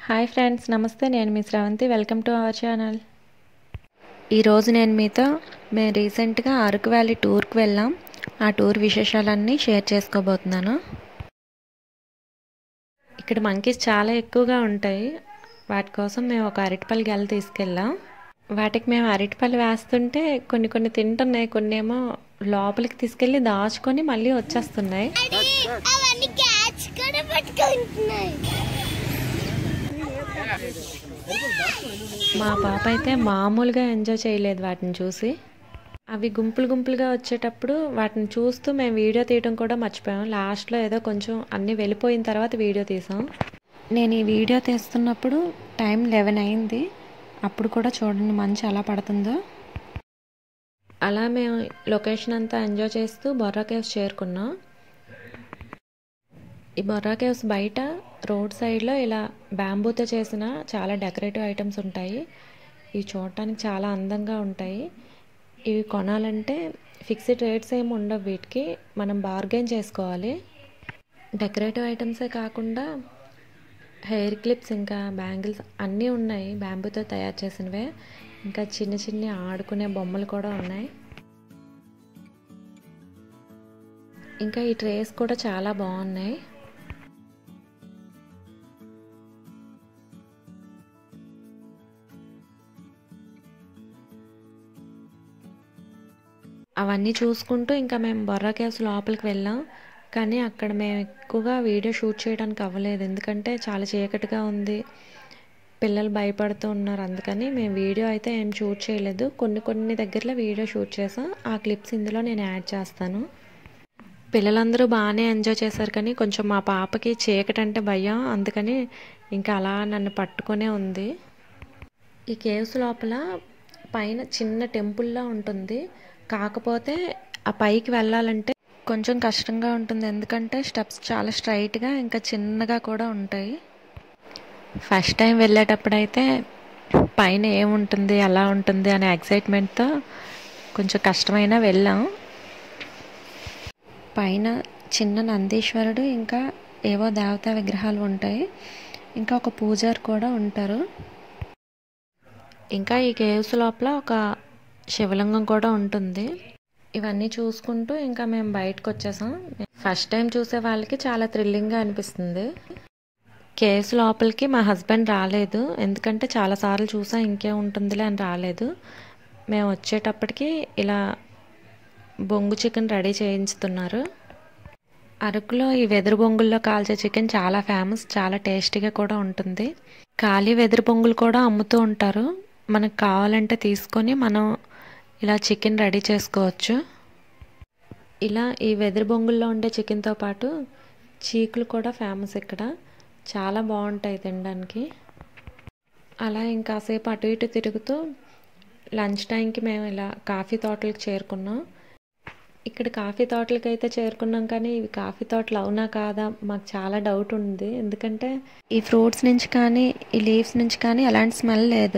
hi friends నమస్తే నేను మీ Sravanthi welcome to our channel ఈరోజు నేను మీతో మేము రీసెంట్గా అరకు వ్యాలీ టూర్కి వెళ్ళాం ఆ టూర్ విశేషాలన్నీ షేర్ చేసుకోబోతున్నాను ఇక్కడ మంకీస్ చాలా ఎక్కువగా ఉంటాయి వాటి కోసం మేము ఒక అరటిపల్లి గెల తీసుకెళ్ళాం వాటికి మేము అరటిపల్లి వేస్తుంటే కొన్ని కొన్ని తింటున్నాయి కొన్ని ఏమో లోపలికి తీసుకెళ్ళి దాచుకొని మళ్ళీ వచ్చేస్తున్నాయి అవన్నీ క్యాచ్ కూడా పట్టుకుంటున్నాయి మా పాప అయితే మామూలుగా ఎంజాయ్ చేయలేదు వాటిని చూసి అవి గుంపులు గుంపులుగా వచ్చేటప్పుడు వాటిని చూస్తూ మేము వీడియో తీయడం కూడా మర్చిపోయాం లాస్ట్లో ఏదో కొంచెం అన్నీ వెళ్ళిపోయిన తర్వాత వీడియో తీసాం నేను ఈ వీడియో తీస్తున్నప్పుడు టైం లెవెన్ అయింది అప్పుడు కూడా చూడండి మంచి ఎలా పడుతుందో అలా మేము లొకేషన్ అంతా ఎంజాయ్ చేస్తూ బొర్రా కేవ్స్ చేరుకున్నాం ఈ బొర్రా కేవ్స్ బయట రోడ్ సైడ్లో ఇలా బ్యాంబూతో చేసిన చాలా డెకరేటివ్ ఐటమ్స్ ఉంటాయి ఇవి చూడటానికి చాలా అందంగా ఉంటాయి ఇవి కొనాలంటే ఫిక్స్డ్ రేట్స్ ఏమి ఉండవు వీటికి మనం బార్గెన్ చేసుకోవాలి డెకరేటివ్ ఐటమ్సే కాకుండా హెయిర్ క్లిప్స్ ఇంకా బ్యాంగిల్స్ అన్నీ ఉన్నాయి బ్యాంబూతో తయారు చేసినవే ఇంకా చిన్న చిన్న ఆడుకునే బొమ్మలు కూడా ఉన్నాయి ఇంకా ఈ ట్రేస్ కూడా చాలా బాగున్నాయి అవన్నీ చూసుకుంటూ ఇంకా మేము బొర్రా కేవ్స్ లోపలికి వెళ్ళాం కానీ అక్కడ మేము ఎక్కువగా వీడియో షూట్ చేయడానికి అవ్వలేదు ఎందుకంటే చాలా చీకటిగా ఉంది పిల్లలు భయపడుతూ ఉన్నారు అందుకని మేము వీడియో అయితే ఏం షూట్ చేయలేదు కొన్ని కొన్ని దగ్గరలో వీడియో షూట్ చేసాం ఆ క్లిప్స్ ఇందులో నేను యాడ్ చేస్తాను పిల్లలందరూ బాగానే ఎంజాయ్ చేశారు కానీ కొంచెం మా పాపకి చీకటి అంటే భయం అందుకని ఇంకా అలా నన్ను పట్టుకునే ఉంది ఈ కేవ్స్ లోపల పైన చిన్న టెంపుల్లా ఉంటుంది కాకపోతే ఆ పైకి వెళ్ళాలంటే కొంచెం కష్టంగా ఉంటుంది ఎందుకంటే స్టెప్స్ చాలా స్ట్రైట్గా ఇంకా చిన్నగా కూడా ఉంటాయి ఫస్ట్ టైం వెళ్ళేటప్పుడైతే పైన ఏముంటుంది ఎలా ఉంటుంది అనే ఎక్సైట్మెంట్తో కొంచెం కష్టమైనా వెళ్ళాం పైన చిన్న నందీశ్వరుడు ఇంకా ఏవో దేవతా విగ్రహాలు ఉంటాయి ఇంకా ఒక పూజారి కూడా ఉంటారు ఇంకా ఈ కేవ్స్ లోపల ఒక శివలింగం కూడా ఉంటుంది ఇవన్నీ చూసుకుంటూ ఇంకా మేము బయటకు వచ్చేసాం ఫస్ట్ టైం చూసే వాళ్ళకి చాలా థ్రిల్లింగ్గా అనిపిస్తుంది కేవ్స్ లోపలికి మా హస్బెండ్ రాలేదు ఎందుకంటే చాలాసార్లు చూసా ఇంకే ఉంటుందిలే అని రాలేదు మేము వచ్చేటప్పటికి ఇలా బొంగు చికెన్ రెడీ చేయించుతున్నారు అరకులో ఈ వెదురు బొంగుల్లో కాల్చే చికెన్ చాలా ఫేమస్ చాలా టేస్టీగా కూడా ఉంటుంది ఖాళీ వెదురు బొంగులు కూడా అమ్ముతూ ఉంటారు మనకు కావాలంటే తీసుకొని మనం ఇలా చికెన్ రెడీ చేసుకోవచ్చు ఇలా ఈ వెదురు బొంగుల్లో ఉండే చికెన్తో పాటు చీకులు కూడా ఫేమస్ ఇక్కడ చాలా బాగుంటాయి తినడానికి అలా ఇంకాసేపు అటు ఇటు తిరుగుతూ లంచ్ టైంకి మేము ఇలా కాఫీ తోటలకు చేరుకున్నాం ఇక్కడ కాఫీ తోటలకి అయితే చేరుకున్నాం కానీ ఇవి కాఫీ తోటలు అవునా కాదా మాకు చాలా డౌట్ ఉంది ఎందుకంటే ఈ ఫ్రూట్స్ నుంచి కానీ ఈ లీవ్స్ నుంచి కానీ ఎలాంటి స్మెల్ లేదు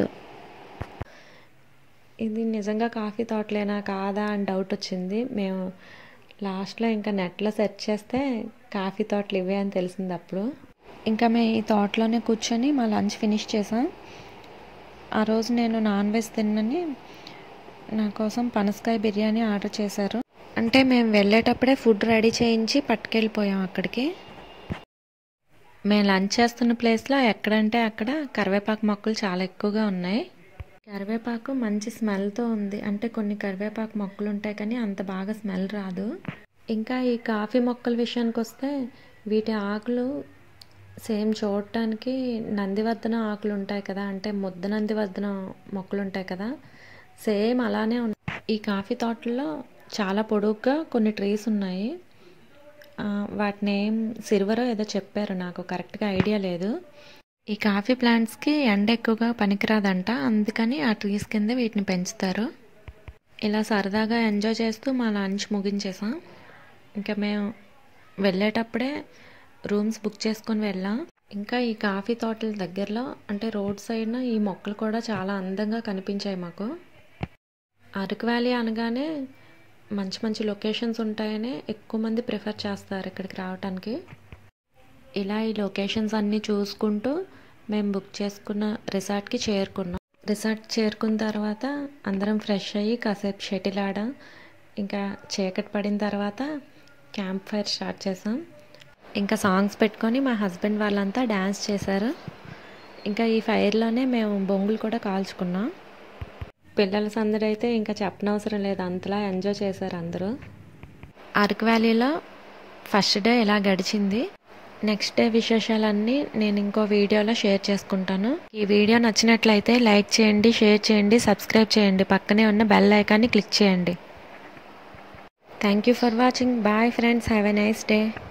ఇది నిజంగా కాఫీ తోటలేనా కాదా అని డౌట్ వచ్చింది మేము లాస్ట్లో ఇంకా నెట్లో సెర్చ్ చేస్తే కాఫీ తోటలు ఇవే అని తెలిసింది అప్పుడు ఇంకా మేము ఈ తోటలోనే కూర్చొని మా లంచ్ ఫినిష్ చేసాం ఆ రోజు నేను నాన్ వెజ్ తిన్నని నా కోసం పనసకాయ బిర్యానీ ఆర్డర్ చేశారు అంటే మేము వెళ్ళేటప్పుడే ఫుడ్ రెడీ చేయించి పట్టుకెళ్ళిపోయాం అక్కడికి మేము లంచ్ చేస్తున్న ప్లేస్లో ఎక్కడంటే అక్కడ కరివేపాకు మొక్కలు చాలా ఎక్కువగా ఉన్నాయి కరివేపాకు మంచి స్మెల్తో ఉంది అంటే కొన్ని కరివేపాకు మొక్కలు ఉంటాయి కానీ అంత బాగా స్మెల్ రాదు ఇంకా ఈ కాఫీ మొక్కల విషయానికి వస్తే వీటి ఆకులు సేమ్ చూడటానికి నందివర్ధన ఆకులు ఉంటాయి కదా అంటే ముద్ద నందివర్ధన మొక్కలు ఉంటాయి కదా సేమ్ అలానే ఉన్నాయి ఈ కాఫీ తోటల్లో చాలా పొడుగ్గా కొన్ని ట్రీస్ ఉన్నాయి వాటిని ఏం సిల్వరో ఏదో చెప్పారు నాకు కరెక్ట్గా ఐడియా లేదు ఈ కాఫీ ప్లాంట్స్కి ఎండ ఎక్కువగా పనికిరాదంట అందుకని ఆ ట్రీస్ కింద వీటిని పెంచుతారు ఇలా సరదాగా ఎంజాయ్ చేస్తూ మా లంచ్ ముగించేసాం ఇంకా మేము వెళ్ళేటప్పుడే రూమ్స్ బుక్ చేసుకొని వెళ్ళాం ఇంకా ఈ కాఫీ తోటల దగ్గరలో అంటే రోడ్ సైడ్న ఈ మొక్కలు కూడా చాలా అందంగా కనిపించాయి మాకు అరకు వ్యాలీ అనగానే మంచి మంచి లొకేషన్స్ ఉంటాయని ఎక్కువ మంది ప్రిఫర్ చేస్తారు ఇక్కడికి రావడానికి ఇలా ఈ లొకేషన్స్ అన్నీ చూసుకుంటూ మేము బుక్ చేసుకున్న రిసార్ట్కి చేరుకున్నాం రిసార్ట్ చేరుకున్న తర్వాత అందరం ఫ్రెష్ అయ్యి కాసేపు షటిల్ ఆడాం ఇంకా చీకటి పడిన తర్వాత క్యాంప్ ఫైర్ స్టార్ట్ చేసాం ఇంకా సాంగ్స్ పెట్టుకొని మా హస్బెండ్ వాళ్ళంతా డ్యాన్స్ చేశారు ఇంకా ఈ ఫైర్లోనే మేము బొంగులు కూడా కాల్చుకున్నాం పిల్లల సందడి అయితే ఇంకా చెప్పనవసరం లేదు అంతలా ఎంజాయ్ చేశారు అందరూ అరకు వ్యాలీలో ఫస్ట్ డే ఇలా గడిచింది నెక్స్ట్ డే విశేషాలన్నీ నేను ఇంకో వీడియోలో షేర్ చేసుకుంటాను ఈ వీడియో నచ్చినట్లయితే లైక్ చేయండి షేర్ చేయండి సబ్స్క్రైబ్ చేయండి పక్కనే ఉన్న బెల్ ఐకాన్ని క్లిక్ చేయండి thank you for watching bye friends have a nice day